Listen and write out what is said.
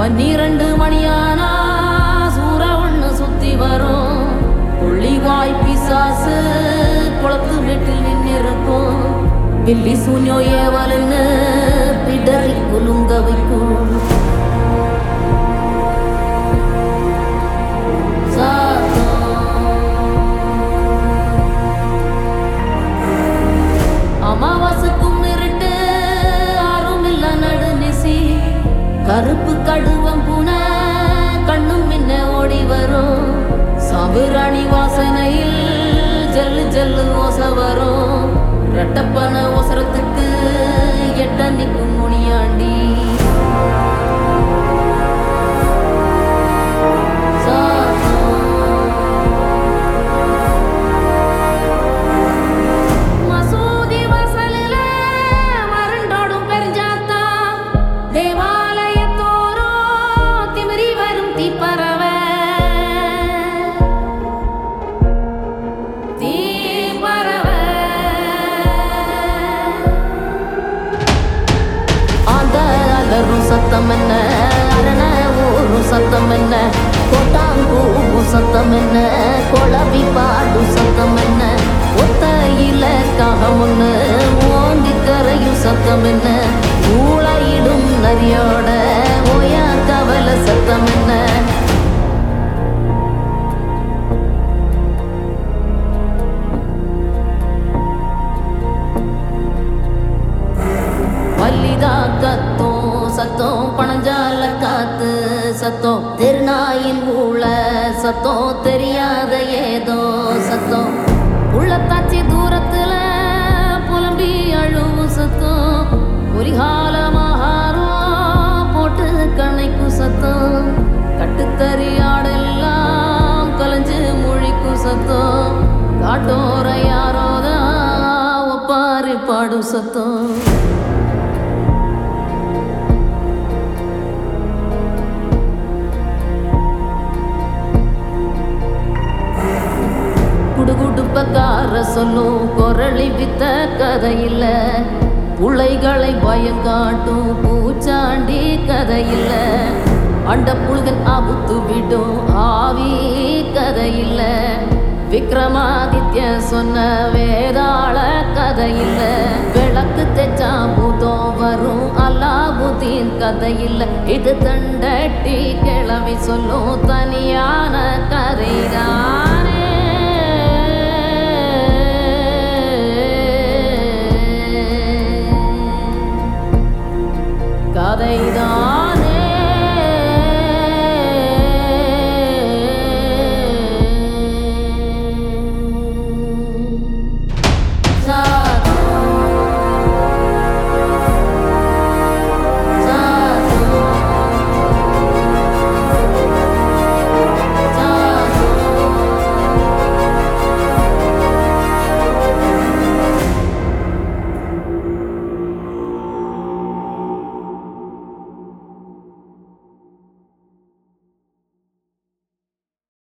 பன்னிரண்டு மணியானா சூற ஒண்ணு சுத்தி வரும் புள்ளிவாய் பிசாசு குளத்து வீட்டில் நின்னிருக்கும் பில்லி சூன்யோ ஏவலுன்னு பிடரி குலுங்க வைக்கும் அமாவாசைக்கும் இருட்டு ஆறும் இல்ல நடுநிசி கருப்பு கடுவம் பூனை கண்ணும் மின்ன ஓடி வரும் சாம்பிராணி வாசனையில் ஜல்லு ஜல்லு ஓச வரும் ரெட்டப்பன ஒசரத்துக்கு எட்ட நிற்கும் முனியாண்டி மசூதி வாசலில மருண்டோடும் பெருஞ்சாத்தா தேவாலயத்தோறும் திமிரி வரும் தீப்பறவை தீப்பறவை அந்த அலரும் சத்தம் என்ன அரண ஊரும் சத்தம் என்ன கொட்டாங்கூவும் சத்தம் என்ன குழவி பாடும் சத்தம் என்ன ஒத்தையில காகம் ஒண்ணு ஓங்கி கரையும் சத்தம் என்ன ஊழையிடும் நரியோட ஓயா கவலை சத்தம் என்ன மல்லிதா கத்தோம் சத்தம் பணஞ்சால காத்து சத்தம் திருநாயின் ஊழ சத்தம் தெரியாத ஏதோ சத்தம் உள்ளத்தாச்சி தூரத்துல புலம்பி அழுவும் சத்தம் பொரிகால மகாரம் போட்டு கணைக்கும் சத்தம் கட்டுத்தறியாடெல்லாம் கலைஞ்சு முழிக்கும் சத்தம் காட்டோர யாரோதான் ஒப்பாரி பாடும் சத்தம் குடுகுடுப்பக்கார சொல்லும் குரளி வித்த கதையில்ல புள்ளைகளை பயம் காட்டும் பூச்சாண்டி கதையில்ல அண்ட புழுகன் ஆபுத்து விடும் ஆவி கதையில்ல விக்ரமாதித்ய சொன்ன வேதாள கதையில்ல விளக்கு தெச்சா பூதம் வரும் அல்லாபுதீன் கதையில்ல இது தண்டட்டி கிளவி சொல்லும் தனியான கதைதானே கதைதான்